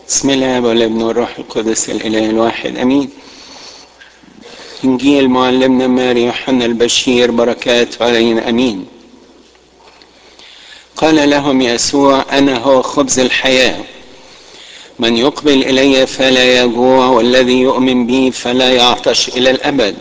بسم الله والابن والروح القدس الاله الواحد امين انجيل معلمنا ماري يوحنا البشير بركات علينا امين قال لهم يسوع انا هو خبز الحياه من يقبل الي فلا يجوع والذي يؤمن بي فلا يعطش الى الابد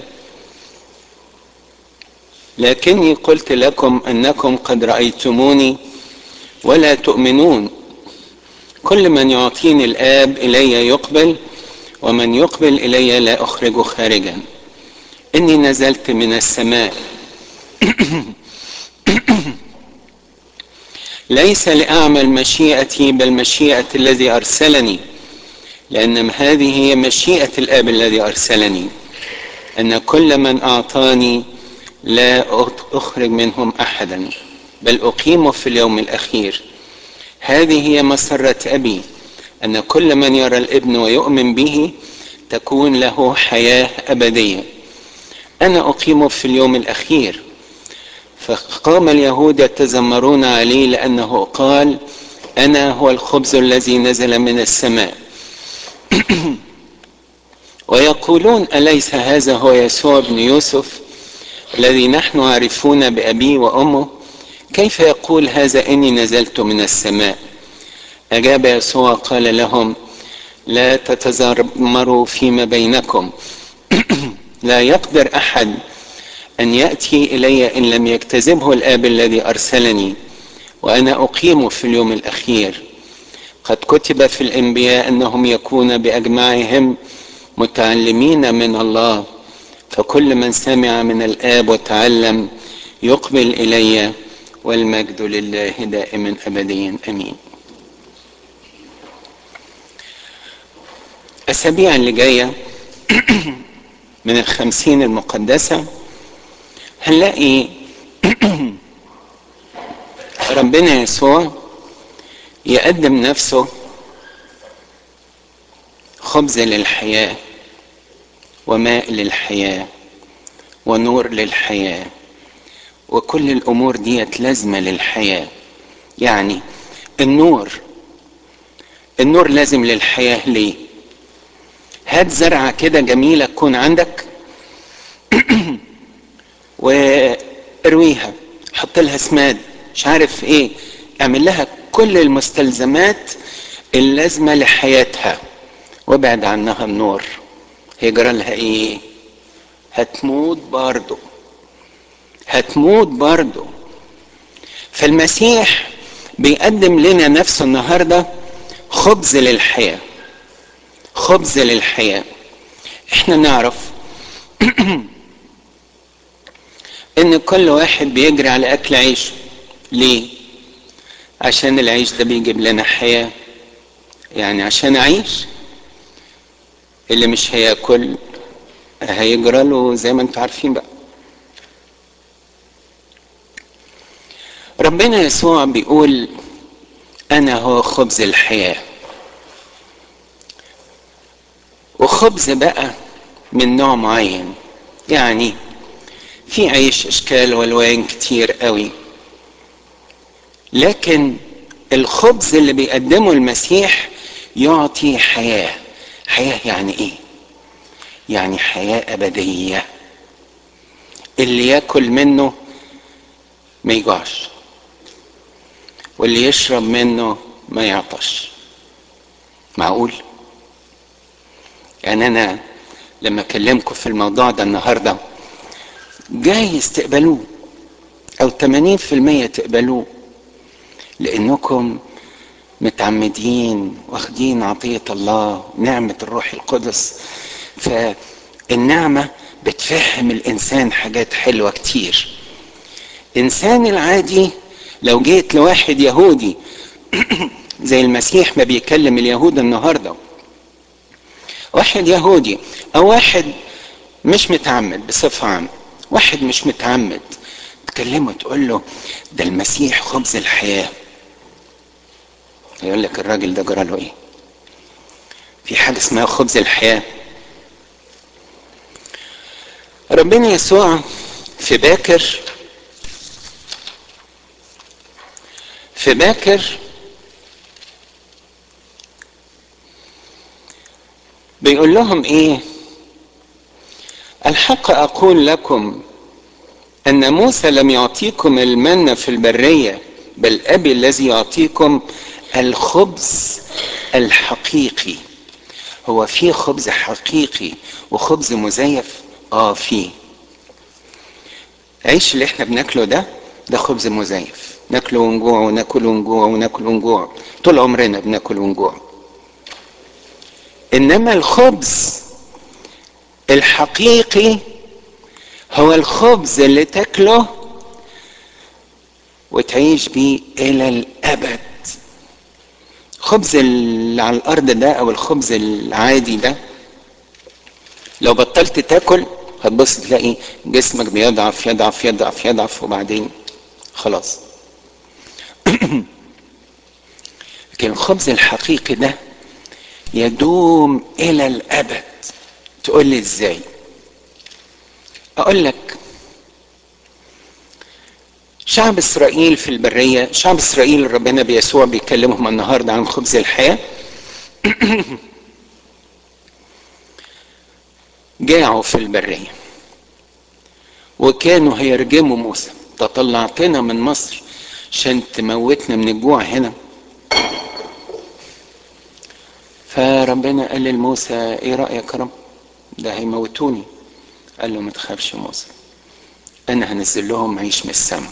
لكني قلت لكم انكم قد رايتموني ولا تؤمنون كل من يعطيني الاب الي يقبل ومن يقبل الي لا اخرجه خارجا اني نزلت من السماء ليس لاعمل مشيئتي بل مشيئه الذي ارسلني لان هذه هي مشيئه الاب الذي ارسلني ان كل من اعطاني لا اخرج منهم احدا بل اقيمه في اليوم الاخير هذه هي مسره ابي ان كل من يرى الابن ويؤمن به تكون له حياه ابديه انا اقيمه في اليوم الاخير فقام اليهود يتذمرون عليه لانه قال انا هو الخبز الذي نزل من السماء ويقولون اليس هذا هو يسوع بن يوسف الذي نحن عارفون بابيه وامه كيف يقول هذا اني نزلت من السماء اجاب يسوع قال لهم لا تتذمروا فيما بينكم لا يقدر احد ان ياتي الي ان لم يجتذبه الاب الذي ارسلني وانا اقيمه في اليوم الاخير قد كتب في الانبياء انهم يكون باجمعهم متعلمين من الله فكل من سمع من الاب وتعلم يقبل الي والمجد لله دائما ابديا امين الاسابيع اللي جايه من الخمسين المقدسه هنلاقي ربنا يسوع يقدم نفسه خبز للحياه وماء للحياه ونور للحياه وكل الامور ديت لازمه للحياه يعني النور النور لازم للحياه ليه هات زرعه كده جميله تكون عندك وارويها حط لها سماد مش عارف ايه اعمل لها كل المستلزمات اللازمه لحياتها وابعد عنها النور هيجرى لها ايه هتموت برضه هتموت برضه فالمسيح بيقدم لنا نفسه النهارده خبز للحياه خبز للحياه احنا نعرف ان كل واحد بيجري على اكل عيشه ليه عشان العيش ده بيجيب لنا حياه يعني عشان اعيش اللي مش هياكل هيجرى له زي ما انتم عارفين بقى ربنا يسوع بيقول انا هو خبز الحياه وخبز بقى من نوع معين يعني في عيش اشكال والوان كتير قوي لكن الخبز اللي بيقدمه المسيح يعطي حياه حياه يعني ايه يعني حياه ابديه اللي ياكل منه ما يجوعش واللي يشرب منه ما يعطش معقول يعني انا لما اكلمكم في الموضوع ده النهارده جايز تقبلوه او 80% تقبلوه لانكم متعمدين واخدين عطية الله نعمة الروح القدس فالنعمة بتفهم الانسان حاجات حلوة كتير الانسان العادي لو جيت لواحد يهودي زي المسيح ما بيكلم اليهود النهارده واحد يهودي او واحد مش متعمد بصفة عامة واحد مش متعمد تكلمه تقول له ده المسيح خبز الحياة يقول لك الراجل ده جرى له ايه في حاجة اسمها خبز الحياة ربنا يسوع في باكر في باكر بيقول لهم ايه الحق اقول لكم ان موسى لم يعطيكم المن في البريه بل ابي الذي يعطيكم الخبز الحقيقي هو في خبز حقيقي وخبز مزيف اه في العيش اللي احنا بناكله ده ده خبز مزيف ناكله ونجوع وناكل ونجوع وناكل ونجوع طول عمرنا بناكل ونجوع انما الخبز الحقيقي هو الخبز اللي تاكله وتعيش بيه الى الابد الخبز اللي على الارض ده او الخبز العادي ده لو بطلت تاكل هتبص تلاقي جسمك بيضعف يضعف يضعف يضعف وبعدين خلاص لكن الخبز الحقيقي ده يدوم الى الابد تقول لي ازاي اقول لك شعب اسرائيل في البريه شعب اسرائيل ربنا بيسوع بيكلمهم النهارده عن خبز الحياه جاعوا في البريه وكانوا هيرجموا موسى تطلعتنا من مصر عشان تموتنا من الجوع هنا فربنا قال لموسى ايه رايك يا رب ده هيموتوني قال له ما تخافش موسى انا هنزل لهم عيش من السماء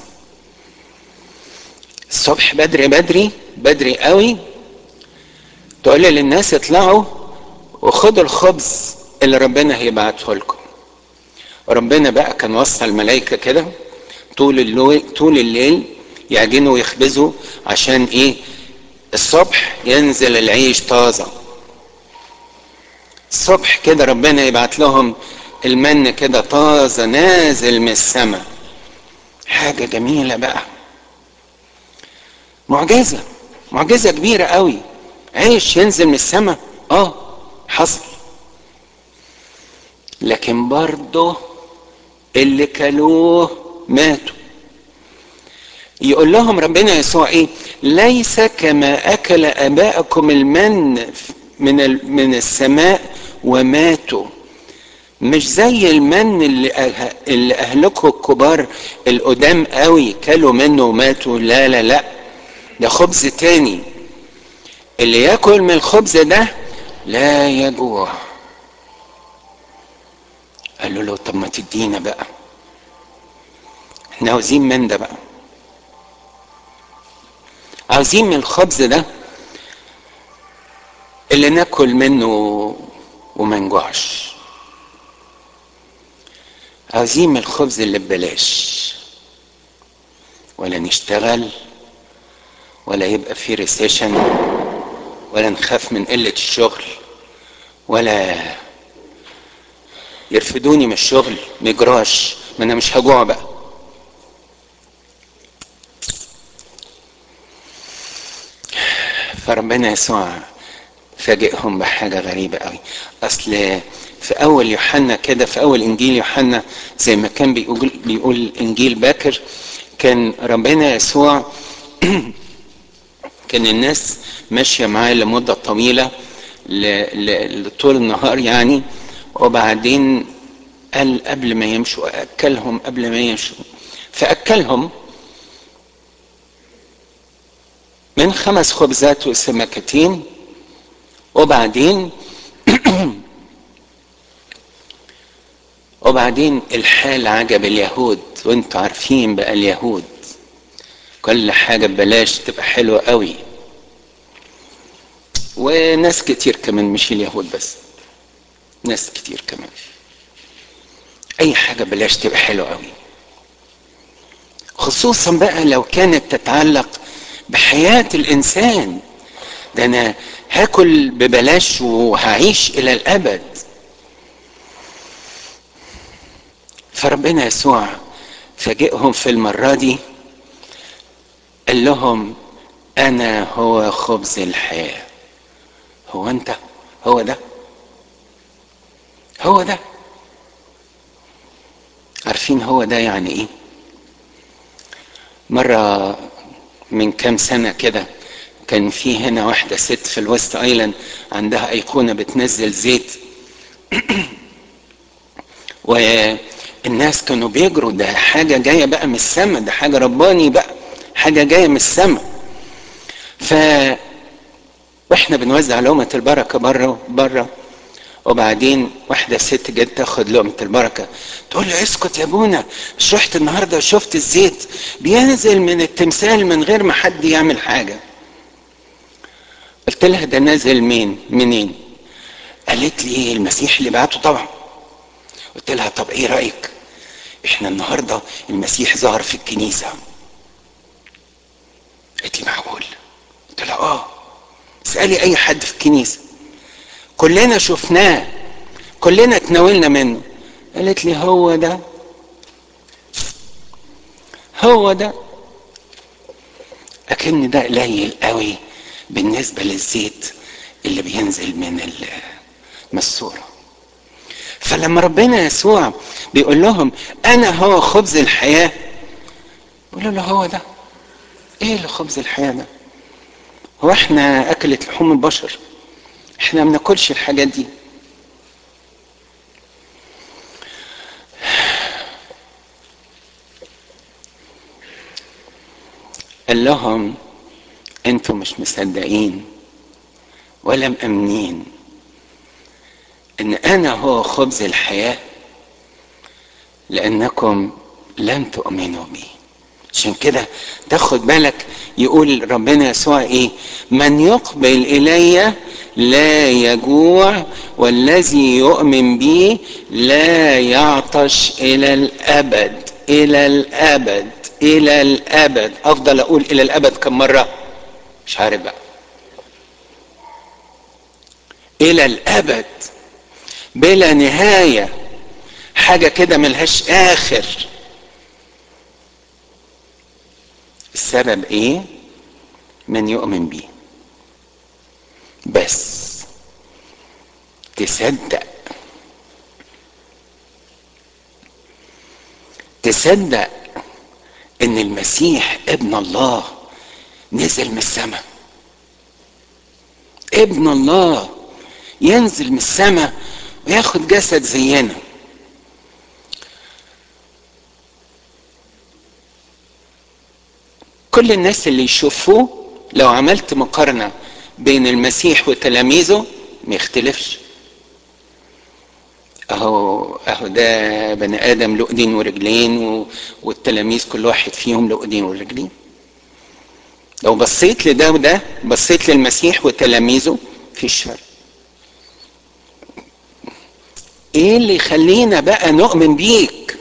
الصبح بدري بدري بدري قوي تقول للناس اطلعوا وخدوا الخبز اللي ربنا هيبعته لكم ربنا بقى كان وصى الملائكه كده طول الليل طول الليل يعجنوا ويخبزوا عشان ايه الصبح ينزل العيش طازه الصبح كده ربنا يبعت لهم المن كده طازه نازل من السماء حاجه جميله بقى معجزه معجزه كبيره قوي عيش ينزل من السماء اه حصل لكن برضه اللي كلوه ماتوا يقول لهم ربنا يسوع ايه ليس كما اكل اباءكم المن من من السماء وماتوا مش زي المن اللي أه... اللي اهلكم الكبار القدام قوي كلوا منه وماتوا لا لا لا ده خبز تاني اللي ياكل من الخبز ده لا يجوع قالوا له طب ما تدينا بقى احنا عاوزين من ده بقى عاوزين من الخبز ده اللي ناكل منه وما نجوعش عاوزين من الخبز اللي ببلاش ولا نشتغل ولا يبقى في ريسيشن ولا نخاف من قلة الشغل ولا يرفدوني من الشغل مجراش ما انا مش هجوع بقى فربنا يسوع فاجئهم بحاجه غريبه قوي اصل في اول يوحنا كده في اول انجيل يوحنا زي ما كان بيقول بيقول انجيل باكر كان ربنا يسوع كان الناس ماشيه معاه لمده طويله لطول النهار يعني وبعدين قال قبل ما يمشوا اكلهم قبل ما يمشوا فاكلهم من خمس خبزات وسمكتين وبعدين وبعدين الحال عجب اليهود وانتوا عارفين بقى اليهود كل حاجة ببلاش تبقى حلوة قوي وناس كتير كمان مش اليهود بس ناس كتير كمان اي حاجة بلاش تبقى حلوة قوي خصوصا بقى لو كانت تتعلق بحياة الانسان ده انا هاكل ببلاش وهعيش الى الابد فربنا يسوع فاجئهم في المرة دي قال لهم انا هو خبز الحياة هو انت هو ده هو ده عارفين هو ده يعني ايه مرة من كام سنة كده كان في هنا واحدة ست في الويست ايلاند عندها ايقونة بتنزل زيت والناس كانوا بيجروا ده حاجة جاية بقى من السماء ده حاجة رباني بقى حاجة جاية من السماء ف واحنا بنوزع لقمة البركة بره بره وبعدين واحدة ست جت تاخد لقمة البركة تقول له اسكت يا ابونا مش رحت النهارده وشفت الزيت بينزل من التمثال من غير ما حد يعمل حاجة قلت لها ده نازل مين منين قالت لي المسيح اللي بعته طبعا قلت لها طب ايه رأيك احنا النهارده المسيح ظهر في الكنيسة قالت لي معقول قلت لها اه اسألي اي حد في الكنيسة كلنا شفناه كلنا تناولنا منه قالت لي هو ده هو ده لكن ده قليل قوي بالنسبة للزيت اللي بينزل من المسورة فلما ربنا يسوع بيقول لهم انا هو خبز الحياة بيقولوا له هو ده ايه اللي خبز الحياة ده هو احنا اكلت لحوم البشر احنا ما بناكلش الحاجات دي قال لهم انتوا مش مصدقين ولا مأمنين ان انا هو خبز الحياة لانكم لم تؤمنوا بي عشان كده تاخد بالك يقول ربنا يسوع ايه من يقبل الي لا يجوع والذي يؤمن بي لا يعطش الى الابد الى الابد الى الابد افضل اقول الى الابد كم مره مش عارف بقى الى الابد بلا نهايه حاجه كده ملهاش اخر السبب ايه من يؤمن بيه بس تصدق تصدق ان المسيح ابن الله نزل من السماء ابن الله ينزل من السماء وياخد جسد زينا كل الناس اللي يشوفوه لو عملت مقارنة بين المسيح وتلاميذه ما يختلفش اهو اهو ده بني ادم له ايدين ورجلين و... والتلاميذ كل واحد فيهم له ايدين ورجلين لو بصيت لده وده بصيت للمسيح وتلاميذه في فرق ايه اللي يخلينا بقى نؤمن بيك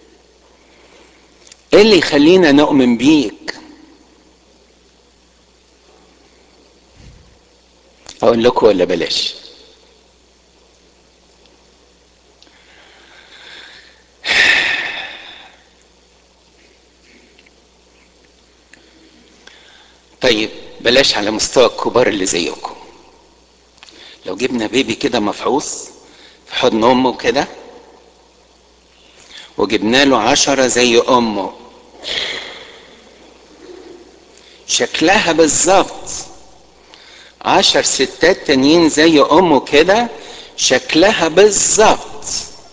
ايه اللي يخلينا نؤمن بيك اقول لكم ولا بلاش طيب بلاش على مستوى الكبار اللي زيكم لو جبنا بيبي كده مفعوص في حضن امه كده وجبنا له عشرة زي امه شكلها بالظبط عشر ستات تانيين زي امه كده شكلها بالظبط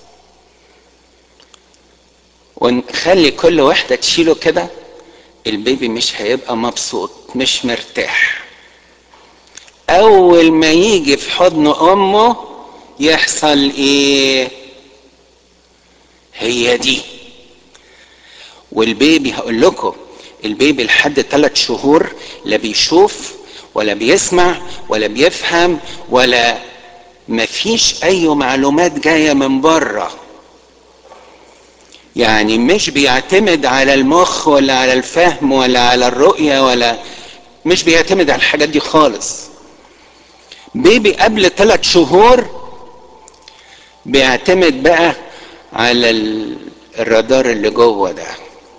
ونخلي كل واحدة تشيله كده البيبي مش هيبقى مبسوط مش مرتاح اول ما يجي في حضن امه يحصل ايه هي دي والبيبي هقول لكم البيبي لحد ثلاث شهور لا بيشوف ولا بيسمع ولا بيفهم ولا مفيش اي معلومات جايه من بره يعني مش بيعتمد على المخ ولا على الفهم ولا على الرؤيه ولا مش بيعتمد على الحاجات دي خالص بيبي قبل ثلاث شهور بيعتمد بقى على الرادار اللي جوه ده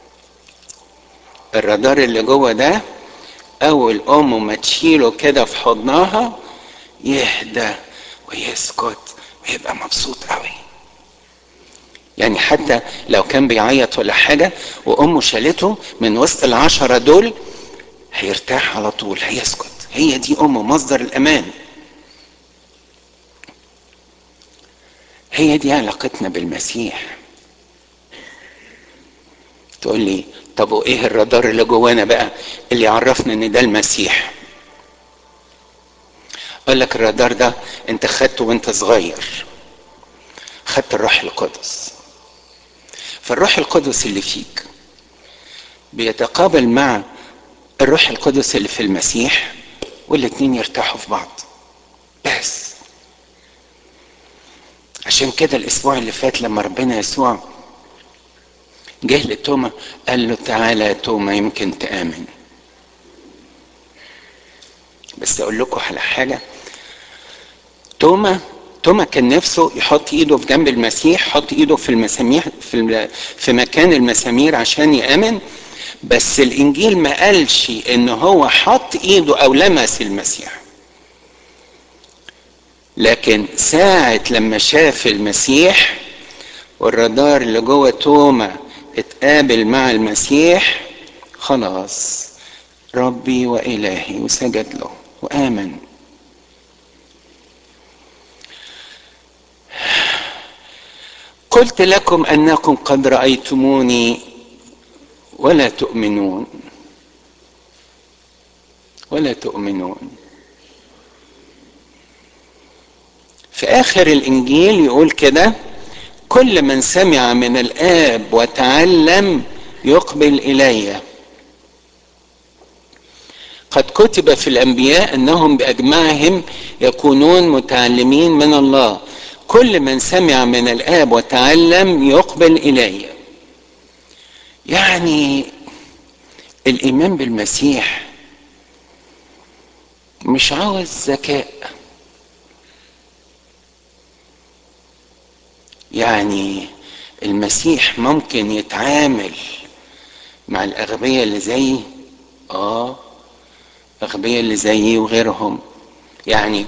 الرادار اللي جوه ده اول ام ما تشيله كده في حضنها يهدى ويسكت ويبقى مبسوط قوي يعني حتى لو كان بيعيط ولا حاجه وامه شالته من وسط العشره دول هيرتاح على طول هيسكت هي دي امه مصدر الامان هي دي علاقتنا بالمسيح تقول لي طب وايه الرادار اللي جوانا بقى اللي يعرفنا ان ده المسيح اقول لك الرادار ده انت خدته وانت صغير خدت الروح القدس فالروح القدس اللي فيك بيتقابل مع الروح القدس اللي في المسيح والاتنين يرتاحوا في بعض بس عشان كده الاسبوع اللي فات لما ربنا يسوع جه لتوما قال له تعالى يا توما يمكن تآمن بس اقول لكم على حاجه توما توما كان نفسه يحط ايده في جنب المسيح يحط ايده في المسامير في في مكان المسامير عشان يامن بس الانجيل ما قالش ان هو حط ايده او لمس المسيح لكن ساعة لما شاف المسيح والرادار اللي جوه توما اتقابل مع المسيح خلاص ربي وإلهي وسجد له وآمن قلت لكم أنكم قد رأيتموني ولا تؤمنون ولا تؤمنون في آخر الإنجيل يقول كده كل من سمع من الآب وتعلم يقبل إليّ قد كتب في الانبياء انهم باجمعهم يكونون متعلمين من الله كل من سمع من الاب وتعلم يقبل الي يعني الايمان بالمسيح مش عاوز ذكاء يعني المسيح ممكن يتعامل مع الاغبياء اللي زيي اه الأغبياء اللي زيي وغيرهم يعني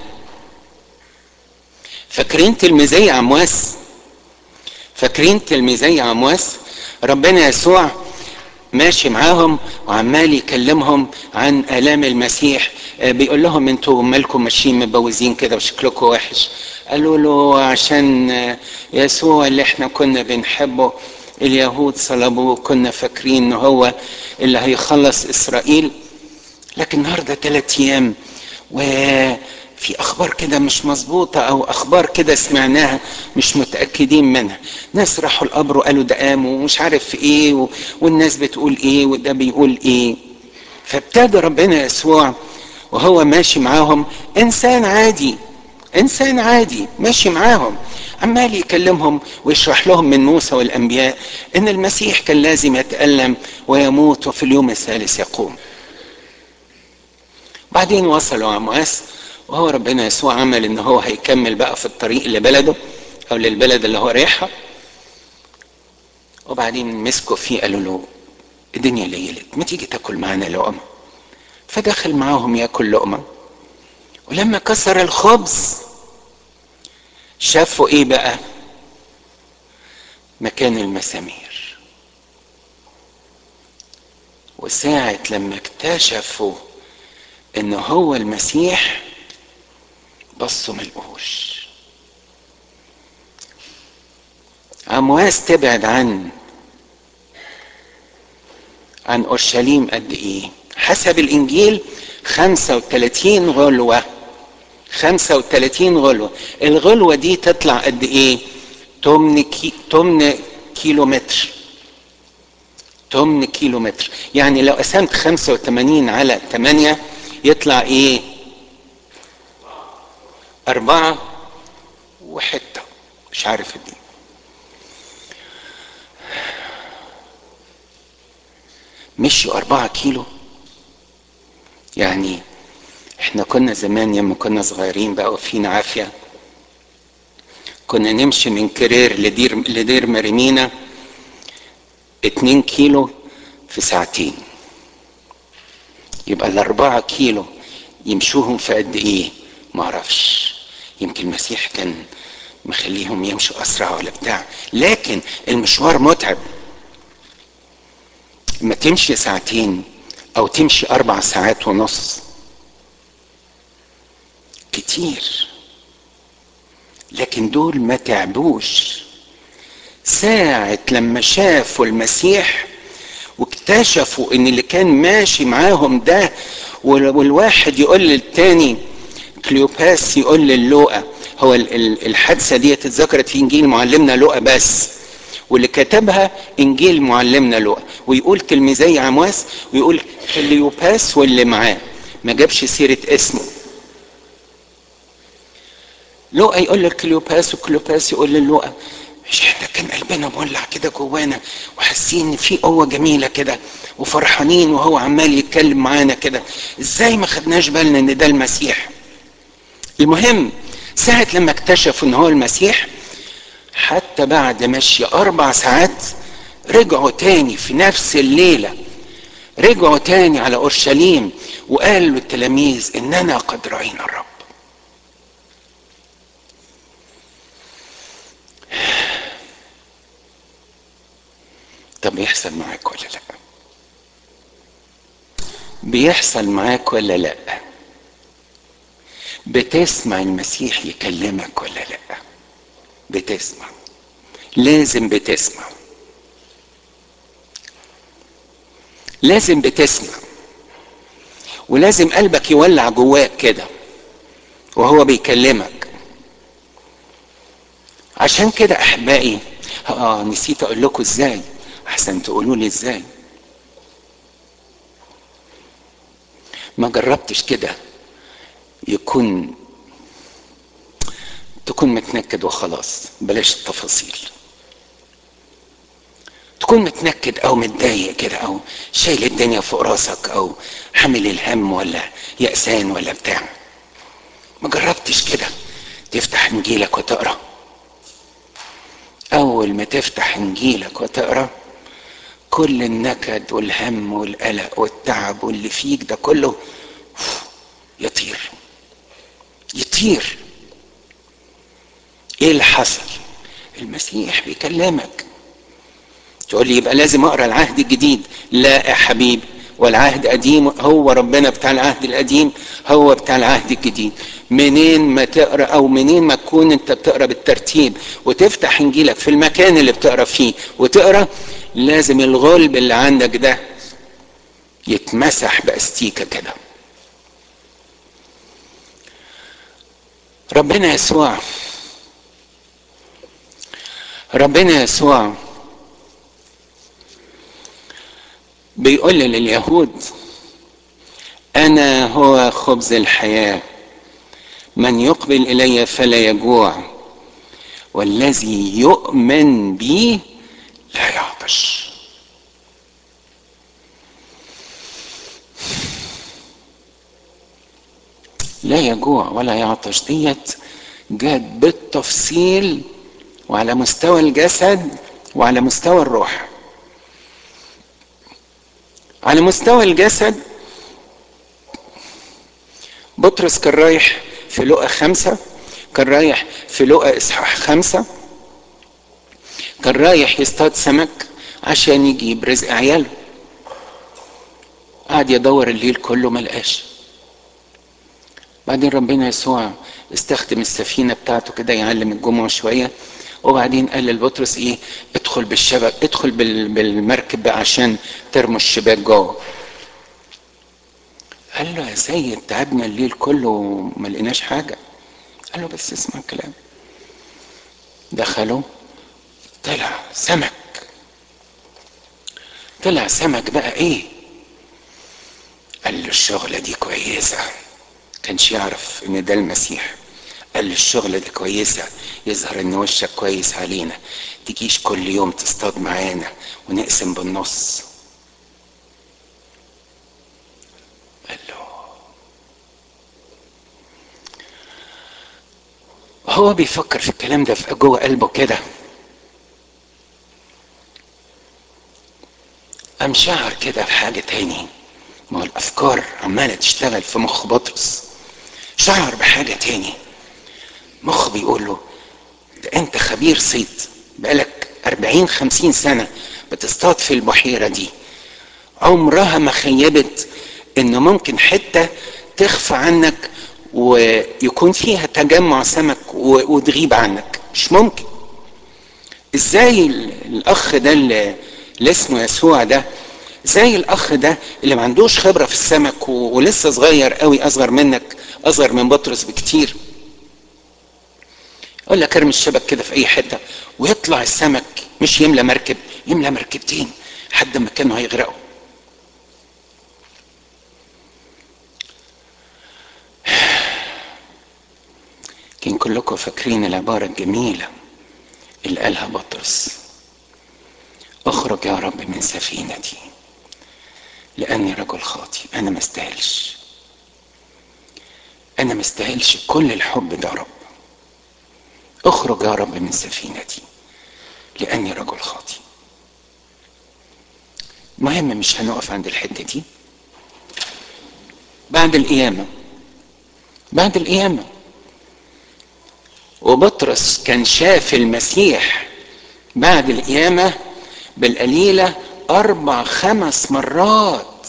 فاكرين تلميذي عمواس فاكرين تلميذي عمواس ربنا يسوع ماشي معاهم وعمال يكلمهم عن آلام المسيح بيقول لهم انتوا مالكم ماشيين مبوزين كده وشكلكم وحش قالوا له عشان يسوع اللي احنا كنا بنحبه اليهود صلبوه كنا فاكرين ان هو اللي هيخلص اسرائيل لكن النهارده ثلاث ايام وفي اخبار كده مش مظبوطه او اخبار كده سمعناها مش متاكدين منها ناس راحوا القبر وقالوا ده قام ومش عارف في ايه و... والناس بتقول ايه وده بيقول ايه فابتدى ربنا يسوع وهو ماشي معاهم انسان عادي انسان عادي ماشي معاهم عمال يكلمهم ويشرح لهم من موسى والانبياء ان المسيح كان لازم يتالم ويموت وفي اليوم الثالث يقوم بعدين وصلوا عمواس وهو ربنا يسوع عمل ان هو هيكمل بقى في الطريق لبلده او للبلد اللي هو رايحها وبعدين مسكوا فيه قالوا له الدنيا ليلت ما تيجي تاكل معانا لقمه فدخل معاهم ياكل لقمه ولما كسر الخبز شافوا ايه بقى مكان المسامير وساعة لما اكتشفوا ان هو المسيح بصوا ملقوش امواس تبعد عن عن اورشليم قد ايه حسب الانجيل 35 غلوه 35 غلوه الغلوه دي تطلع قد ايه 8 كي... 8 كيلو متر 8 كيلو متر يعني لو قسمت 85 على 8 يطلع ايه أربعة وحتة مش عارف دي مشوا أربعة كيلو يعني احنا كنا زمان لما كنا صغيرين بقى وفينا عافية كنا نمشي من كرير لدير لدير مريمينا اتنين كيلو في ساعتين يبقى الأربعة كيلو يمشوهم في قد إيه؟ معرفش يمكن المسيح كان مخليهم يمشوا أسرع ولا بتاع لكن المشوار متعب ما تمشي ساعتين أو تمشي أربع ساعات ونص كتير لكن دول ما تعبوش ساعة لما شافوا المسيح واكتشفوا ان اللي كان ماشي معاهم ده والواحد يقول للتاني كليوباس يقول للوقا هو الحادثة دي اتذكرت في انجيل معلمنا لوقا بس واللي كتبها انجيل معلمنا لوقا ويقول تلميذي عمواس ويقول كليوباس واللي معاه ما جابش سيرة اسمه لوقا يقول لكليوباس وكليوباس يقول للوقا مش احنا كان قلبنا مولع كده جوانا وحاسين ان في قوه جميله كده وفرحانين وهو عمال يتكلم معانا كده ازاي ما خدناش بالنا ان ده المسيح المهم ساعة لما اكتشفوا ان هو المسيح حتى بعد مشي اربع ساعات رجعوا تاني في نفس الليلة رجعوا تاني على اورشليم وقالوا للتلاميذ اننا قد راينا الرب طب بيحصل معاك ولا لا بيحصل معاك ولا لا بتسمع المسيح يكلمك ولا لا بتسمع لازم بتسمع لازم بتسمع ولازم قلبك يولع جواك كده وهو بيكلمك عشان كده احبائي اه نسيت اقول لكم ازاي احسن تقولوا لي ازاي ما جربتش كده يكون تكون متنكد وخلاص بلاش التفاصيل تكون متنكد او متضايق كده او شايل الدنيا فوق راسك او حامل الهم ولا يأسان ولا بتاع ما جربتش كده تفتح انجيلك وتقرا اول ما تفتح انجيلك وتقرا كل النكد والهم والقلق والتعب واللي فيك ده كله يطير يطير ايه اللي حصل المسيح بيكلمك تقول لي يبقى لازم اقرا العهد الجديد لا يا حبيبي والعهد قديم هو ربنا بتاع العهد القديم هو بتاع العهد الجديد منين ما تقرا او منين ما تكون انت بتقرا بالترتيب وتفتح انجيلك في المكان اللي بتقرا فيه وتقرا لازم الغلب اللي عندك ده يتمسح باستيكه كده ربنا يسوع ربنا يسوع بيقول لليهود انا هو خبز الحياه من يقبل الي فلا يجوع والذي يؤمن بي لا يعطش لا يجوع ولا يعطش ديت جت بالتفصيل وعلى مستوى الجسد وعلى مستوى الروح على مستوى الجسد بطرس كان رايح في لقا خمسة كان رايح في لقا إصحاح خمسة كان رايح يصطاد سمك عشان يجيب رزق عياله قعد يدور الليل كله ما لقاش بعدين ربنا يسوع استخدم السفينة بتاعته كده يعلم الجمعة شوية وبعدين قال لبطرس ايه ادخل بالشبك ادخل بالمركب بقى عشان ترموا الشباك جوه قال له يا سيد تعبنا الليل كله وما لقيناش حاجة قال له بس اسمع الكلام دخلوا طلع سمك طلع سمك بقى ايه قال له الشغلة دي كويسة كانش يعرف ان ده المسيح قال له الشغلة دي كويسة يظهر ان وشك كويس علينا تجيش كل يوم تصطاد معانا ونقسم بالنص قال له هو بيفكر في الكلام ده في جوه قلبه كده قام شعر كده بحاجة تاني ما هو الأفكار عمالة تشتغل في مخ بطرس شعر بحاجة تاني مخ بيقول له ده أنت خبير صيد بقالك أربعين خمسين سنة بتصطاد في البحيرة دي عمرها ما خيبت إنه ممكن حتة تخفى عنك ويكون فيها تجمع سمك وتغيب عنك مش ممكن ازاي الاخ ده اللي اسمه يسوع ده زي الاخ ده اللي ما عندوش خبره في السمك ولسه صغير قوي اصغر منك اصغر من بطرس بكتير يقول لك ارمي الشبك كده في اي حته ويطلع السمك مش يملى مركب يملى مركبتين لحد ما كانوا هيغرقوا كان كلكم فاكرين العبارة الجميلة اللي قالها بطرس اخرج يا رب من سفينتي لاني رجل خاطي انا ما استاهلش انا ما استاهلش كل الحب ده يا رب اخرج يا رب من سفينتي لاني رجل خاطي المهم مش هنقف عند الحته دي بعد القيامه بعد القيامه وبطرس كان شاف المسيح بعد القيامه بالقليله اربع خمس مرات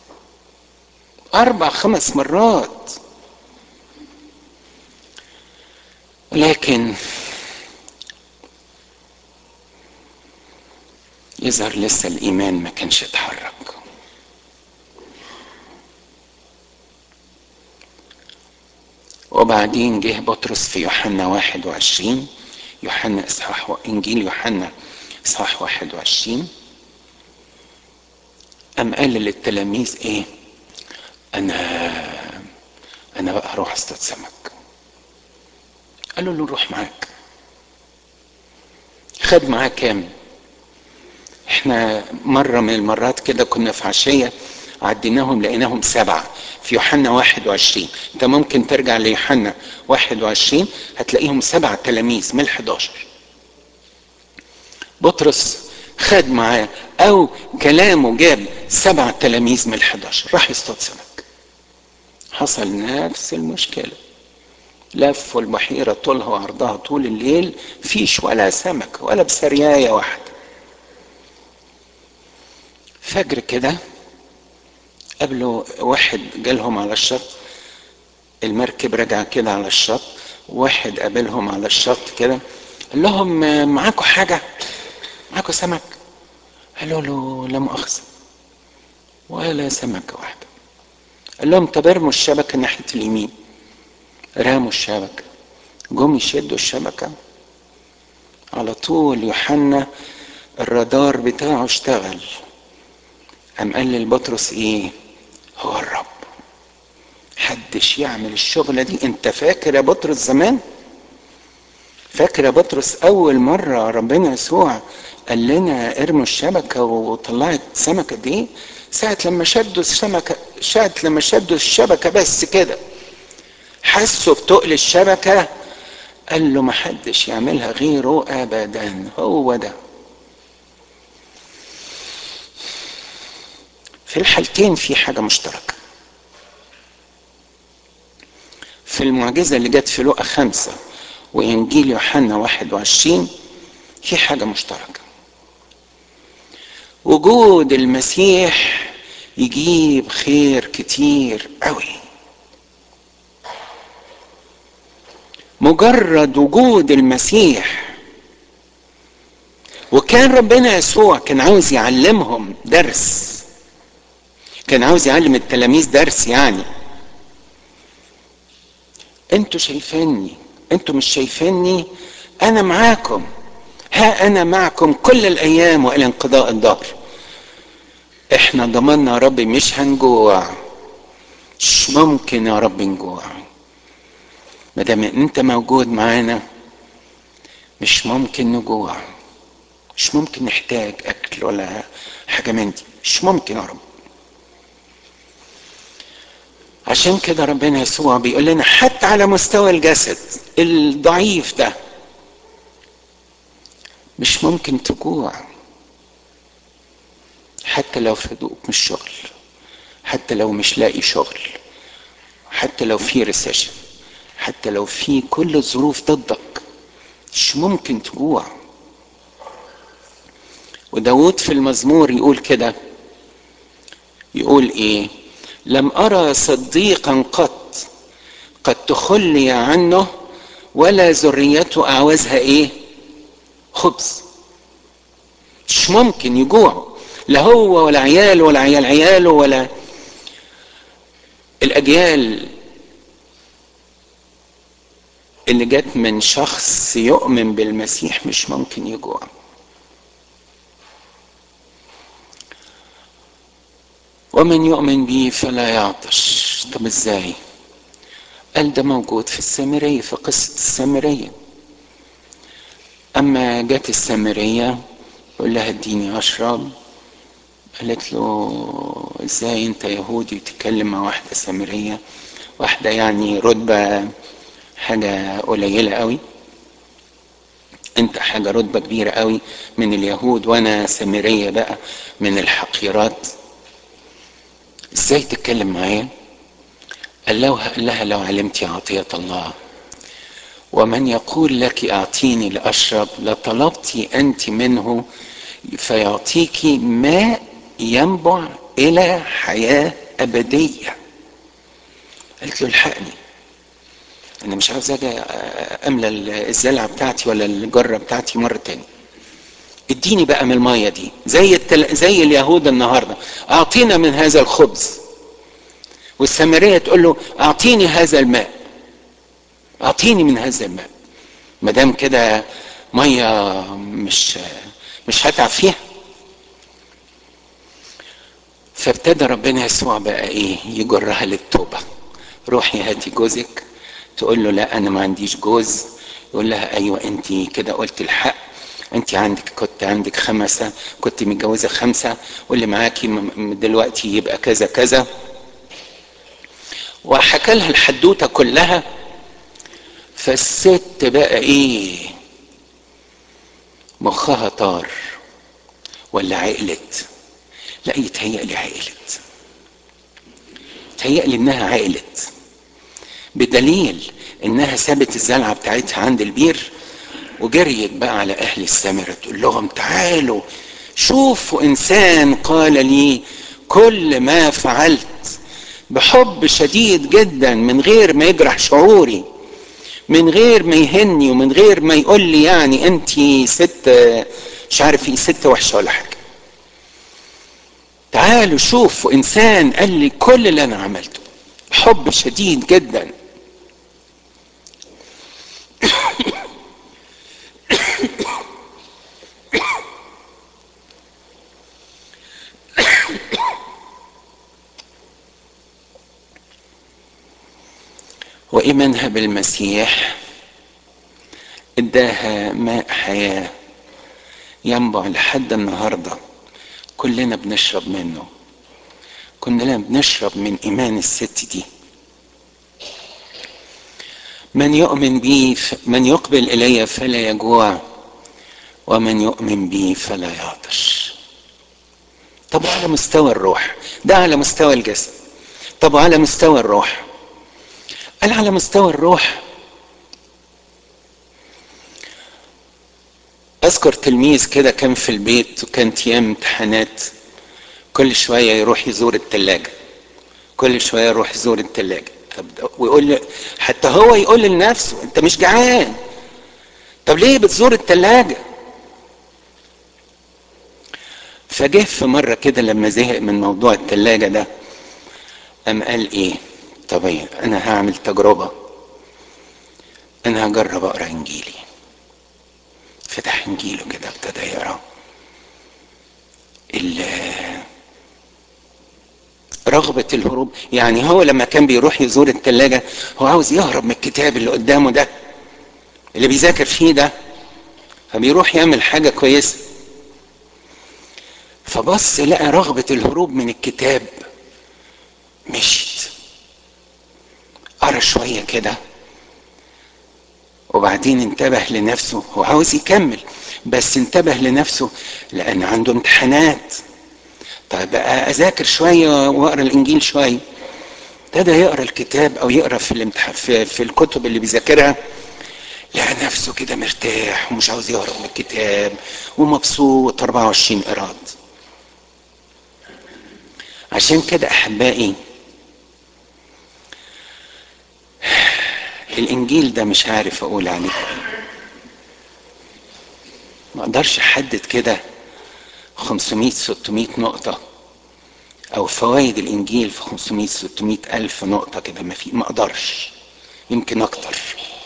اربع خمس مرات لكن يظهر لسه الايمان ما كانش اتحرك وبعدين جه بطرس في يوحنا 21 يوحنا اصحاح انجيل يوحنا اصحاح 21 قام قال للتلاميذ ايه انا انا بقى هروح اصطاد سمك قالوا له نروح معاك خد معاه كام احنا مرة من المرات كده كنا في عشية عديناهم لقيناهم سبعة في يوحنا 21 انت ممكن ترجع ليوحنا 21 هتلاقيهم سبع تلاميذ من ال 11 بطرس خد معاه او كلامه جاب سبع تلاميذ من ال 11 راح يصطاد سمك حصل نفس المشكله لفوا البحيرة طولها وعرضها طول الليل فيش ولا سمك ولا بسرياية واحدة فجر كده قبله واحد جالهم على الشط المركب رجع كده على الشط واحد قابلهم على الشط كده قال لهم معاكم حاجة معاكم سمك قالوا له لا مؤاخذة ولا سمكة واحدة قال لهم طب ارموا الشبكة ناحية اليمين رموا الشبكة جم يشدوا الشبكة على طول يوحنا الرادار بتاعه اشتغل قام قال للبطرس ايه هو الرب حدش يعمل الشغلة دي انت فاكر يا بطرس زمان فاكر يا بطرس اول مرة ربنا يسوع قال لنا ارموا الشبكة وطلعت سمكة دي ساعة لما شدوا السمكة ساعة لما شدوا الشبكة بس كده حسوا بتقل الشبكة قال له ما حدش يعملها غيره ابدا هو ده في الحالتين في حاجة مشتركة في المعجزة اللي جت في لقا خمسة وإنجيل يوحنا واحد وعشرين في حاجة مشتركة وجود المسيح يجيب خير كتير قوي مجرد وجود المسيح وكان ربنا يسوع كان عاوز يعلمهم درس كان عاوز يعلم التلاميذ درس يعني انتوا شايفيني انتوا مش شايفيني انا معاكم ها انا معكم كل الايام والى انقضاء الدهر احنا ضمنا يا رب مش هنجوع مش ممكن يا رب نجوع ما دام انت موجود معانا مش ممكن نجوع مش ممكن نحتاج اكل ولا حاجه من دي مش ممكن يا رب عشان كده ربنا يسوع بيقول لنا حتى على مستوى الجسد الضعيف ده مش ممكن تجوع حتى لو في هدوء من الشغل حتى لو مش لاقي شغل حتى لو في ريسيشن حتى لو في كل الظروف ضدك مش ممكن تجوع وداود في المزمور يقول كده يقول ايه لم ارى صديقا قط قد تخلي عنه ولا ذريته اعوزها ايه خبز مش ممكن يجوعوا لا هو ولا عياله ولا عيال عياله ولا الاجيال اللي جت من شخص يؤمن بالمسيح مش ممكن يجوع ومن يؤمن به فلا يعطش طب ازاي قال ده موجود في السامرية في قصة السامرية أما جت السامرية يقول لها اديني أشرب قالت له ازاي انت يهودي تتكلم مع واحدة سامرية واحدة يعني رتبة حاجة قليلة قوي انت حاجة رتبة كبيرة قوي من اليهود وانا سامرية بقى من الحقيرات ازاي تتكلم معايا قال لها لو علمت عطية الله ومن يقول لك اعطيني لاشرب لطلبت انت منه فيعطيك ماء ينبع الى حياة ابدية قالت له الحقني انا مش عاوز اجي املى الزلعه بتاعتي ولا الجره بتاعتي مره تاني اديني بقى من الميه دي زي التل... زي اليهود النهارده اعطينا من هذا الخبز والسامريه تقول له اعطيني هذا الماء اعطيني من هذا الماء ما دام كده ميه مش مش هتعب فيها فابتدى ربنا يسوع بقى ايه يجرها للتوبه روحي هاتي جوزك تقول له لا انا ما عنديش جوز يقول لها ايوه انت كده قلت الحق انت عندك كنت عندك خمسه كنت متجوزه خمسه واللي معاكي دلوقتي يبقى كذا كذا وحكى لها الحدوته كلها فالست بقى ايه مخها طار ولا عقلت لا يتهيألي عقلت يتهيألي انها عقلت بدليل انها سابت الزلعه بتاعتها عند البير وجريت بقى على اهل السامره تقول لهم تعالوا شوفوا انسان قال لي كل ما فعلت بحب شديد جدا من غير ما يجرح شعوري من غير ما يهني ومن غير ما يقول لي يعني انت ست مش عارف ايه ست وحشه ولا حاجه تعالوا شوفوا انسان قال لي كل اللي انا عملته حب شديد جدا وإيمانها بالمسيح اداها ماء حياة ينبع لحد النهاردة كلنا بنشرب منه كلنا بنشرب من إيمان الست دي من يؤمن بي من يقبل إلي فلا يجوع ومن يؤمن بي فلا يعطش طب على مستوى الروح ده على مستوى الجسد طب على مستوى الروح قال على مستوى الروح اذكر تلميذ كده كان في البيت وكانت ايام امتحانات كل شويه يروح يزور الثلاجه كل شويه يروح يزور الثلاجه طب ويقول حتى هو يقول لنفسه انت مش جعان طب ليه بتزور الثلاجه فجه في مره كده لما زهق من موضوع الثلاجه ده قام قال ايه طب انا هعمل تجربه انا هجرب اقرا انجيلي فتح انجيله كده ابتدى يقرا رغبة الهروب يعني هو لما كان بيروح يزور التلاجة هو عاوز يهرب من الكتاب اللي قدامه ده اللي بيذاكر فيه ده فبيروح يعمل حاجة كويسة فبص لقى رغبة الهروب من الكتاب مشت قرا شوية كده وبعدين انتبه لنفسه هو عاوز يكمل بس انتبه لنفسه لان عنده امتحانات طيب بقى اذاكر شويه واقرا الانجيل شويه ابتدى يقرا الكتاب او يقرا في الامتحان في, في الكتب اللي بيذاكرها لقى نفسه كده مرتاح ومش عاوز يهرب من الكتاب ومبسوط 24 قراط عشان كده احبائي الانجيل ده مش عارف اقول عليه ما اقدرش احدد كده 500 600 نقطة او فوائد الانجيل في 500 600 الف نقطة كده ما في ما اقدرش يمكن اكتر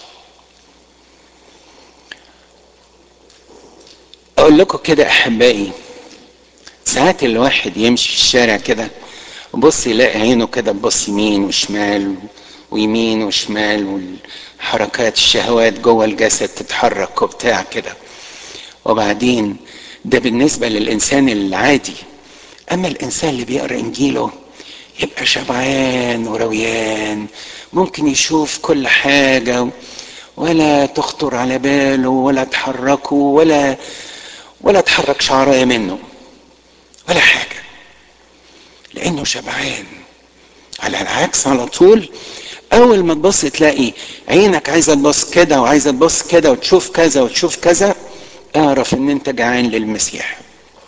اقول لكم كده احبائي ساعات الواحد يمشي في الشارع كده وبص يلاقي عينه كده تبص يمين وشمال ويمين وشمال والحركات الشهوات جوه الجسد تتحرك وبتاع كده وبعدين ده بالنسبة للإنسان العادي أما الإنسان اللي بيقرأ إنجيله يبقى شبعان ورويان ممكن يشوف كل حاجة ولا تخطر على باله ولا تحركه ولا ولا تحرك شعرايه منه ولا حاجة لأنه شبعان على العكس على طول أول ما تبص تلاقي عينك عايزة تبص كده وعايزة تبص كده وتشوف كذا وتشوف كذا اعرف ان انت جعان للمسيح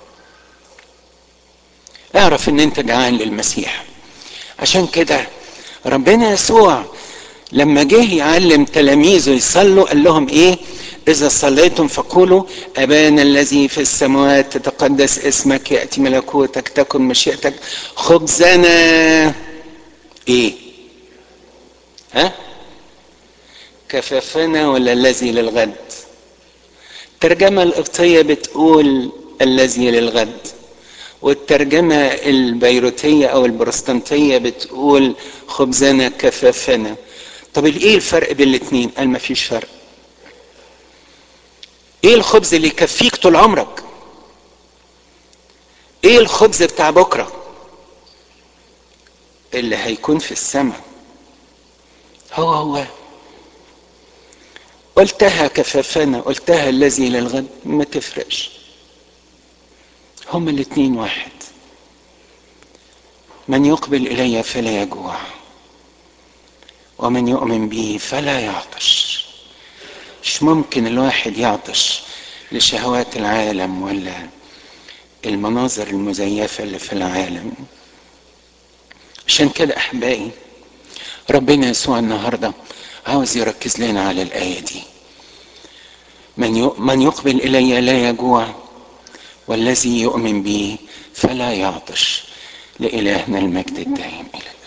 اعرف ان انت جعان للمسيح عشان كده ربنا يسوع لما جه يعلم تلاميذه يصلوا قال لهم ايه اذا صليتم فقولوا ابانا الذي في السماوات تتقدس اسمك ياتي ملكوتك تكن مشيئتك خبزنا ايه ها كفافنا ولا الذي للغد الترجمة القبطية بتقول الذي للغد والترجمة البيروتية أو البروستانتية بتقول خبزنا كفافنا طب ايه الفرق بين الاتنين؟ قال مفيش فرق ايه الخبز اللي يكفيك طول عمرك؟ ايه الخبز بتاع بكرة؟ اللي هيكون في السماء هو هو قلتها كفافنا قلتها الذي للغد ما تفرقش هما الاتنين واحد من يقبل الي فلا يجوع ومن يؤمن بي فلا يعطش مش ممكن الواحد يعطش لشهوات العالم ولا المناظر المزيفة اللي في العالم عشان كده أحبائي ربنا يسوع النهاردة عاوز يركز لنا على الآية دي من من يقبل إلي لا يجوع والذي يؤمن بي فلا يعطش لإلهنا المجد الدائم إلى